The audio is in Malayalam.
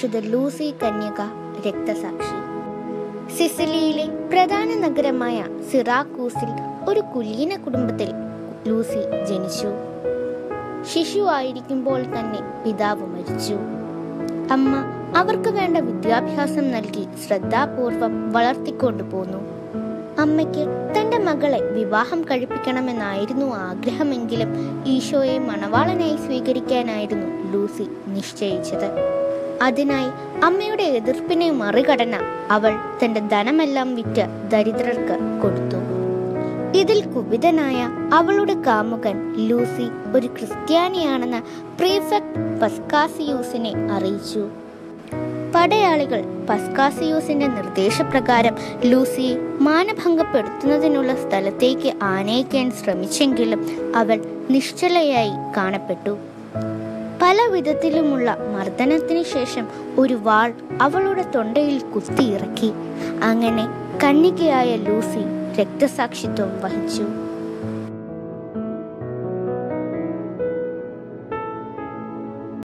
വിശുദ്ധ ലൂസി കന്യക രക്തസാക്ഷി സിസിലിയിലെ പ്രധാന നഗരമായ സിറാക്കൂസിൽ ഒരു കുലീന കുടുംബത്തിൽ ലൂസി ജനിച്ചു ശിശുവായിരിക്കുമ്പോൾ തന്നെ പിതാവ് മരിച്ചു അമ്മ അവർക്ക് വേണ്ട വിദ്യാഭ്യാസം നൽകി ശ്രദ്ധാപൂർവം വളർത്തിക്കൊണ്ടു പോന്നു അമ്മയ്ക്ക് തന്റെ മകളെ വിവാഹം കഴിപ്പിക്കണമെന്നായിരുന്നു ആഗ്രഹമെങ്കിലും ഈശോയെ മണവാളനായി സ്വീകരിക്കാനായിരുന്നു ലൂസി നിശ്ചയിച്ചത് അതിനായി അമ്മയുടെ എതിർപ്പിനെ മറികടന്ന അവൾ തന്റെ ധനമെല്ലാം വിറ്റ് ദരിദ്രർക്ക് കൊടുത്തു ഇതിൽ കുപിതനായ അവളുടെ കാമുകൻ ലൂസി ഒരു ക്രിസ്ത്യാനിയാണെന്ന് പ്രീഫെക്ട് പസ്കാസിയൂസിനെ അറിയിച്ചു പടയാളികൾ പസ്കാസിയൂസിന്റെ നിർദ്ദേശപ്രകാരം ലൂസിയെ മാനഭംഗപ്പെടുത്തുന്നതിനുള്ള സ്ഥലത്തേക്ക് ആനയിക്കാൻ ശ്രമിച്ചെങ്കിലും അവൾ നിശ്ചലയായി കാണപ്പെട്ടു പല വിധത്തിലുമുള്ള മർദ്ദനത്തിന് ശേഷം ഒരു വാൾ അവളുടെ തൊണ്ടയിൽ കുത്തിയിറക്കി അങ്ങനെ കന്യകയായ ലൂസി രക്തസാക്ഷിത്വം വഹിച്ചു